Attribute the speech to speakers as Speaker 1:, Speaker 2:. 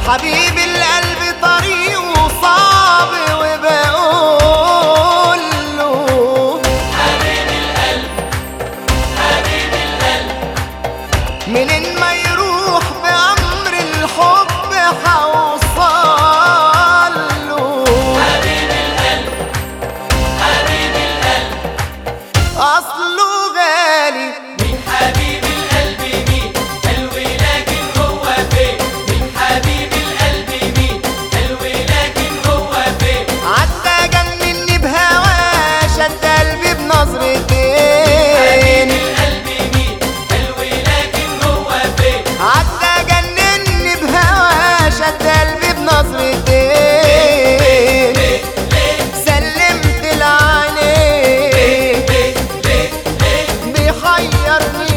Speaker 1: حبيب القلب طريقه صعب وبقول له
Speaker 2: حبيب القلب حبيب القلب
Speaker 1: منين ما يروح بأمر الحب حوصل له
Speaker 2: حبيب القلب حبيب القلب
Speaker 1: أصله غالي
Speaker 2: من حبيب القلب مين حلو لكن هو فين من حبيب القلب مين حلو لكن هو فين
Speaker 1: عدى جنني بهواه شد قلبي
Speaker 2: حبيب
Speaker 1: بنظرتين
Speaker 2: القلب مين حلو لكن هو فين
Speaker 1: عدى جنني بهواه شد قلبي بنظرتين
Speaker 2: ليه ليه
Speaker 1: سلمت العينين
Speaker 2: ليه ليه ليه
Speaker 1: بيحيرني